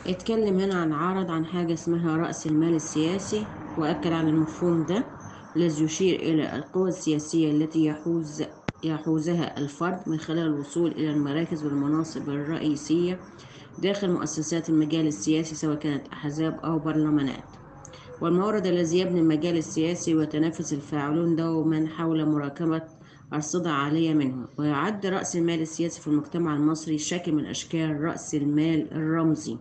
اتكلم هنا عن عرض عن حاجة اسمها رأس المال السياسي وأكد على المفهوم ده الذي يشير إلى القوى السياسية التي يحوز يحوزها الفرد من خلال الوصول إلى المراكز والمناصب الرئيسية داخل مؤسسات المجال السياسي سواء كانت أحزاب أو برلمانات والمورد الذي يبني المجال السياسي ويتنافس الفاعلون دوما حول مراكمة أرصدة عالية منه ويعد رأس المال السياسي في المجتمع المصري شكل من أشكال رأس المال الرمزي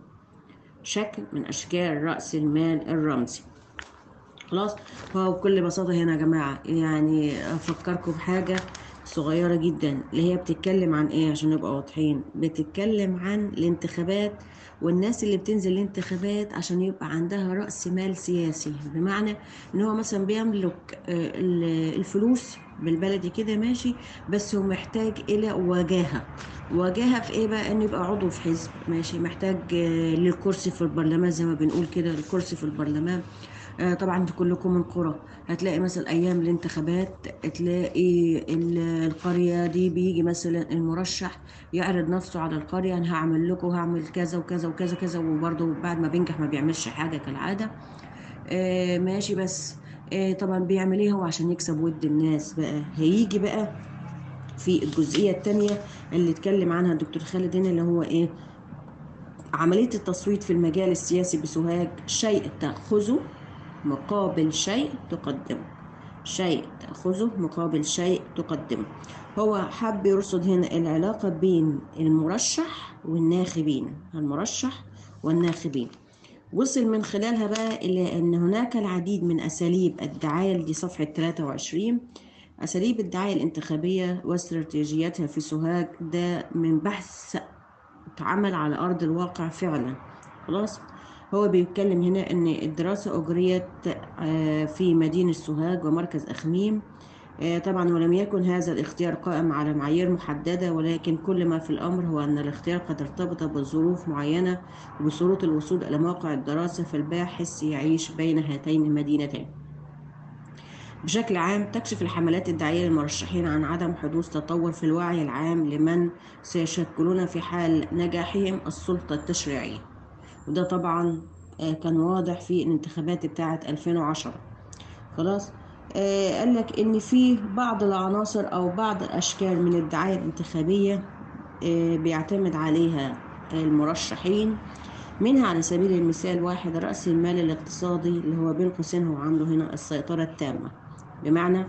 شكل من أشكال رأس المال الرمزي خلاص هو بكل بساطة هنا يا جماعة يعني أفكركم بحاجة صغيرة جدا اللي هي بتتكلم عن ايه عشان نبقى واضحين بتتكلم عن الانتخابات والناس اللي بتنزل الانتخابات عشان يبقى عندها رأس مال سياسي بمعنى ان هو مثلا بيملك الفلوس بالبلدي كده ماشي بس هو محتاج الى وجاهة وجاهة في ايه بقى ان يبقى عضو في حزب ماشي محتاج للكرسي في البرلمان زي ما بنقول كده الكرسي في البرلمان طبعا انتوا كلكم من قرى هتلاقي مثلا ايام الانتخابات تلاقي القريه دي بيجي مثلا المرشح يعرض نفسه على القريه انا هعمل لكم هعمل كذا وكذا وكذا كذا وبرضه بعد ما بينجح ما بيعملش حاجه كالعاده آه ماشي بس آه طبعا بيعمل ايه هو عشان يكسب ود الناس بقى هيجي بقى في الجزئيه الثانيه اللي اتكلم عنها الدكتور خالد هنا اللي هو ايه عمليه التصويت في المجال السياسي بسوهاج شيء تاخذه مقابل شيء تقدمه شيء تأخذه مقابل شيء تقدمه هو حب يرصد هنا العلاقة بين المرشح والناخبين المرشح والناخبين وصل من خلالها بقى إلى أن هناك العديد من أساليب الدعاية دي صفحة 23 أساليب الدعاية الانتخابية واستراتيجياتها في سوهاج ده من بحث اتعمل على أرض الواقع فعلا خلاص هو بيتكلم هنا ان الدراسة اجريت في مدينة سوهاج ومركز اخميم طبعا ولم يكن هذا الاختيار قائم على معايير محددة ولكن كل ما في الامر هو ان الاختيار قد ارتبط بظروف معينة وبشروط الوصول الى موقع الدراسة فالباحث يعيش بين هاتين المدينتين بشكل عام تكشف الحملات الدعائية للمرشحين عن عدم حدوث تطور في الوعي العام لمن سيشكلون في حال نجاحهم السلطة التشريعية وده طبعا كان واضح في الانتخابات بتاعة 2010 خلاص آه قال لك ان في بعض العناصر او بعض الاشكال من الدعاية الانتخابية آه بيعتمد عليها المرشحين منها على سبيل المثال واحد رأس المال الاقتصادي اللي هو بين قوسين هو عنده هنا السيطرة التامة بمعنى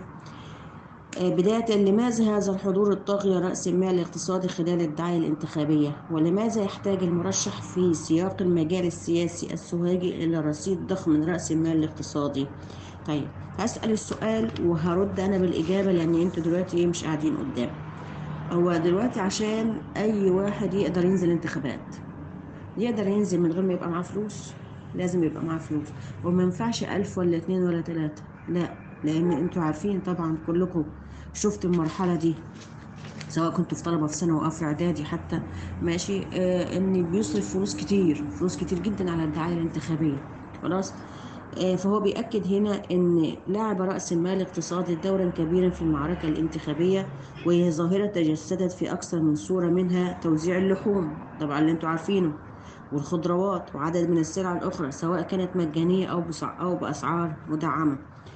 بداية لماذا هذا الحضور الطاغي رأس المال الاقتصادي خلال الدعاية الانتخابية ولماذا يحتاج المرشح في سياق المجال السياسي السوهاجي إلى رصيد ضخم من رأس المال الاقتصادي طيب هسأل السؤال وهرد أنا بالإجابة لأن أنتوا دلوقتي مش قاعدين قدام هو دلوقتي عشان أي واحد يقدر ينزل انتخابات يقدر ينزل من غير ما يبقى معاه فلوس لازم يبقى معاه فلوس وما ينفعش ألف ولا اتنين ولا تلاتة لا لأن انتوا عارفين طبعا كلكم شفت المرحلة دي سواء كنتوا في طلبة في ثانوي أو في إعدادي حتى ماشي آه إن بيصرف فلوس كتير فلوس كتير جدا على الدعاية الانتخابية خلاص آه فهو بيأكد هنا إن لعب رأس المال الاقتصادي دورا كبيرا في المعركة الانتخابية وهي ظاهرة تجسدت في أكثر من صورة منها توزيع اللحوم طبعا اللي انتوا عارفينه والخضروات وعدد من السلع الأخرى سواء كانت مجانية أو أو بأسعار مدعمة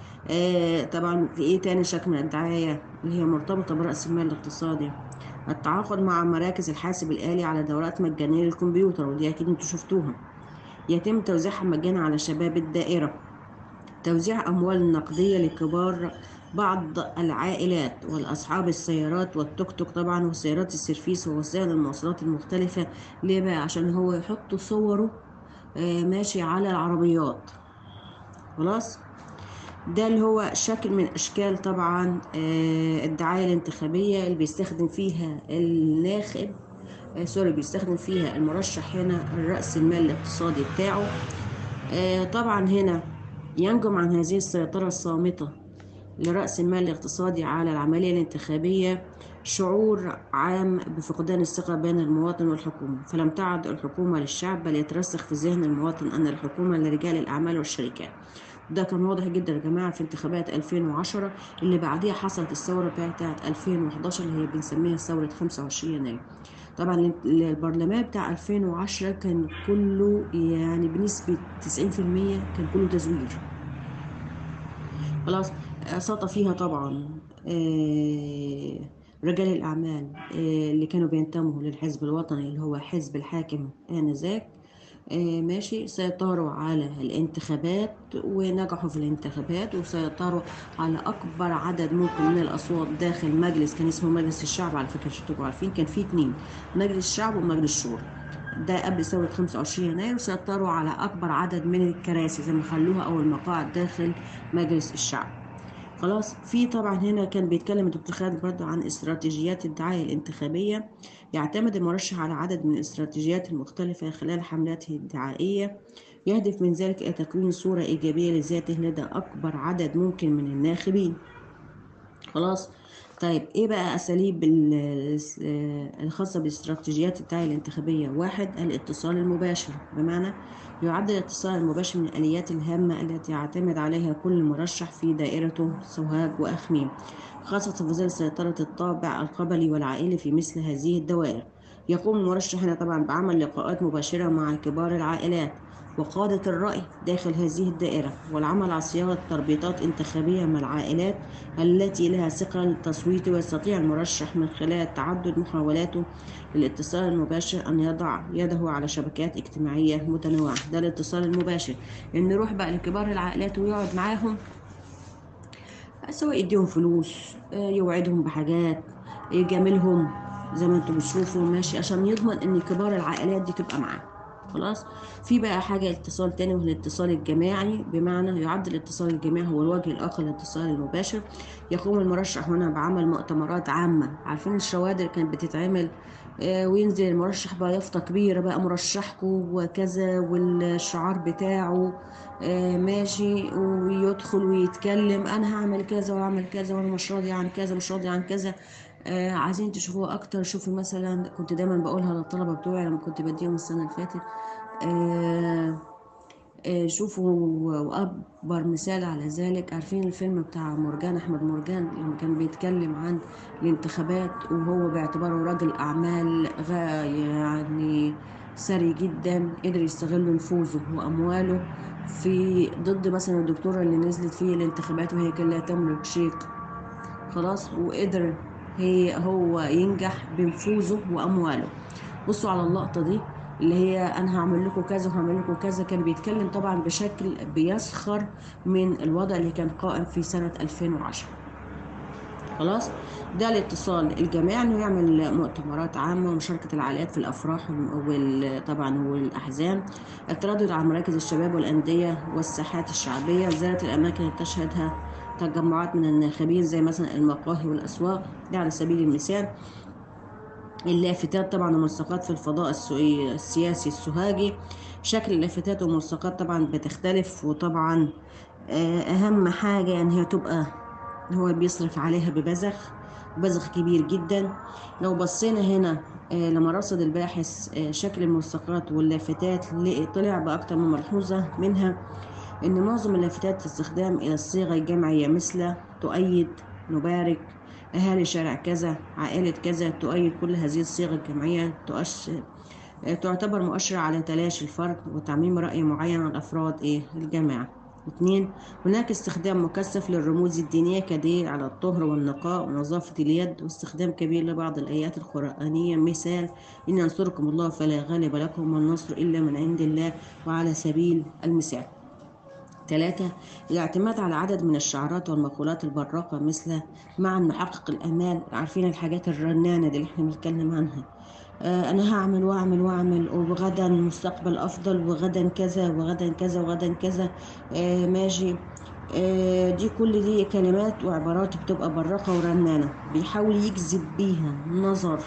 آه طبعا في ايه تاني شكل من الدعاية اللي هي مرتبطة برأس المال الاقتصادي التعاقد مع مراكز الحاسب الآلي على دورات مجانية للكمبيوتر ودي أكيد انتوا شفتوها يتم توزيعها مجانا على شباب الدائرة توزيع أموال نقدية لكبار بعض العائلات والأصحاب السيارات والتوك توك طبعا وسيارات السيرفيس ووسائل المواصلات المختلفة ليه بقى عشان هو يحط صوره آه ماشي على العربيات خلاص ده اللي هو شكل من اشكال طبعا الدعايه الانتخابيه اللي بيستخدم فيها الناخب سوري بيستخدم فيها المرشح هنا الراس المال الاقتصادي بتاعه طبعا هنا ينجم عن هذه السيطره الصامته لراس المال الاقتصادي على العمليه الانتخابيه شعور عام بفقدان الثقه بين المواطن والحكومه فلم تعد الحكومه للشعب بل يترسخ في ذهن المواطن ان الحكومه لرجال الاعمال والشركات ده كان واضح جدا يا جماعه في انتخابات 2010 اللي بعديها حصلت الثوره بتاعت 2011 اللي هي بنسميها ثوره 25 يناير طبعا البرلمان بتاع 2010 كان كله يعني بنسبة 90% كان كله تزوير خلاص سقط فيها طبعا آه، رجال الأعمال آه، اللي كانوا بينتموا للحزب الوطني اللي هو حزب الحاكم آنذاك آه، ماشي سيطروا على الانتخابات ونجحوا في الانتخابات وسيطروا على أكبر عدد ممكن من الأصوات داخل مجلس كان اسمه مجلس الشعب على فكرة عشان تبقوا عارفين كان فيه اتنين مجلس الشعب ومجلس الشورى ده قبل ثورة 25 يناير سيطروا على أكبر عدد من الكراسي زي ما خلوها أو المقاعد داخل مجلس الشعب خلاص في طبعا هنا كان بيتكلم الدكتور خالد برضه عن استراتيجيات الدعاية الانتخابية يعتمد المرشح على عدد من الاستراتيجيات المختلفة خلال حملاته الدعائية يهدف من ذلك إلى تكوين صورة إيجابية لذاته لدى أكبر عدد ممكن من الناخبين خلاص طيب ايه بقى اساليب ال- الخاصه بالاستراتيجيات الدعايه الانتخابيه واحد الاتصال المباشر بمعنى يعد الاتصال المباشر من الاليات الهامه التي يعتمد عليها كل مرشح في دائرته سوهاج واخميم خاصه في ظل سيطره الطابع القبلي والعائلي في مثل هذه الدوائر يقوم المرشح هنا طبعا بعمل لقاءات مباشره مع كبار العائلات وقادة الرأي داخل هذه الدائرة والعمل على صياغة تربيطات انتخابية مع العائلات التي لها ثقة للتصويت ويستطيع المرشح من خلال تعدد محاولاته للاتصال المباشر أن يضع يده على شبكات اجتماعية متنوعة ده الاتصال المباشر إن يروح بقى لكبار العائلات ويقعد معاهم سواء يديهم فلوس آه، يوعدهم بحاجات يجاملهم زي ما انتم بتشوفوا ماشي عشان يضمن ان كبار العائلات دي تبقى معاه خلاص في بقى حاجة اتصال تاني وهو الاتصال الجماعي بمعنى يعد الاتصال الجماعي هو الوجه الآخر للاتصال المباشر يقوم المرشح هنا بعمل مؤتمرات عامة عارفين الشوادر كانت بتتعمل آه، وينزل المرشح بقى يافطة كبيرة بقى مرشحكم وكذا والشعار بتاعه آه، ماشي ويدخل ويتكلم انا هعمل كذا واعمل كذا وانا مش راضي عن كذا مش راضي عن كذا آه، عايزين تشوفوها اكتر شوفوا مثلا كنت دايما بقولها للطلبه بتوعي لما كنت بديهم السنه اللي فاتت آه، آه، شوفوا واكبر مثال على ذلك عارفين الفيلم بتاع مرجان احمد مرجان لما كان بيتكلم عن الانتخابات وهو باعتباره رجل اعمال غا يعني ثري جدا قدر يستغل نفوذه وامواله في ضد مثلا الدكتوره اللي نزلت في الانتخابات وهي كان لا تملك شيء خلاص وقدر هي هو ينجح بنفوذه وامواله بصوا على اللقطه دي اللي هي انا هعمل لكم كذا وهعمل لكم كذا كان بيتكلم طبعا بشكل بيسخر من الوضع اللي كان قائم في سنه 2010 خلاص ده الاتصال الجماعي انه يعمل مؤتمرات عامه ومشاركه العائلات في الافراح وال- طبعا والاحزان التردد على مراكز الشباب والانديه والساحات الشعبيه زياره الاماكن اللي تشهدها تجمعات من الناخبين زي مثلا المقاهي والاسواق ده على سبيل المثال اللافتات طبعا وملصقات في الفضاء السو- السياسي السوهاجي شكل اللافتات والملصقات طبعا بتختلف وطبعا آه، اهم حاجه يعني هي تبقى هو بيصرف عليها ببذخ بذخ كبير جدا لو بصينا هنا آه، لمراصد الباحث آه، شكل الملصقات واللافتات لقي- طلع بأكتر من ملحوظة منها إن معظم اللافتات استخدام إلى الصيغة الجمعية مثل تؤيد نبارك أهالي شارع كذا عائلة كذا تؤيد كل هذه الصيغ الجمعية تؤشر آه، تعتبر مؤشر على تلاشي الفرد وتعميم رأي معين عن أفراد إيه الجماعة اثنين هناك استخدام مكثف للرموز الدينية كدليل على الطهر والنقاء ونظافة اليد واستخدام كبير لبعض الآيات القرآنية مثال إن ينصركم الله فلا غالب لكم والنصر إلا من عند الله وعلى سبيل المثال ثلاثة الاعتماد على عدد من الشعارات والمقولات البراقة مثل مع نحقق الأمال عارفين الحاجات الرنانة دي اللي احنا بنتكلم عنها آه أنا هعمل وأعمل وأعمل وغدا مستقبل أفضل وغدا كذا وغدا كذا وغدا كذا آه ماشي آه دي كل دي كلمات وعبارات بتبقى براقة ورنانة بيحاول يجذب بيها نظر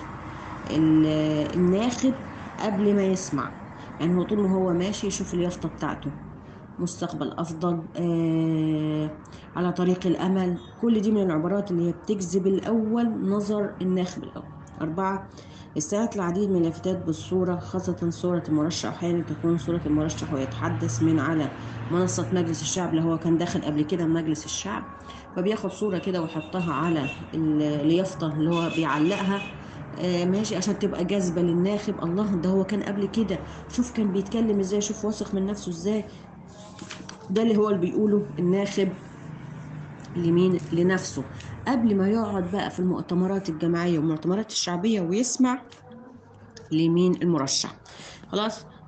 ال- الناخب قبل ما يسمع يعني هو طول ما هو ماشي يشوف اليافطة بتاعته مستقبل أفضل آه على طريق الأمل كل دي من العبارات اللي هي بتجذب الأول نظر الناخب الأول أربعة استعانت العديد من اللافتات بالصورة خاصة صورة المرشح أحيانا تكون صورة المرشح ويتحدث من على منصة مجلس الشعب اللي هو كان داخل قبل كده مجلس الشعب فبياخد صورة كده ويحطها على ال- اليافطة اللي هو بيعلقها آه ماشي عشان تبقى جاذبة للناخب الله ده هو كان قبل كده شوف كان بيتكلم ازاي شوف واثق من نفسه ازاي ده اللي هو اللي بيقوله الناخب لمين لنفسه قبل ما يقعد بقى في المؤتمرات الجماعية والمؤتمرات الشعبية ويسمع لمين المرشح خلاص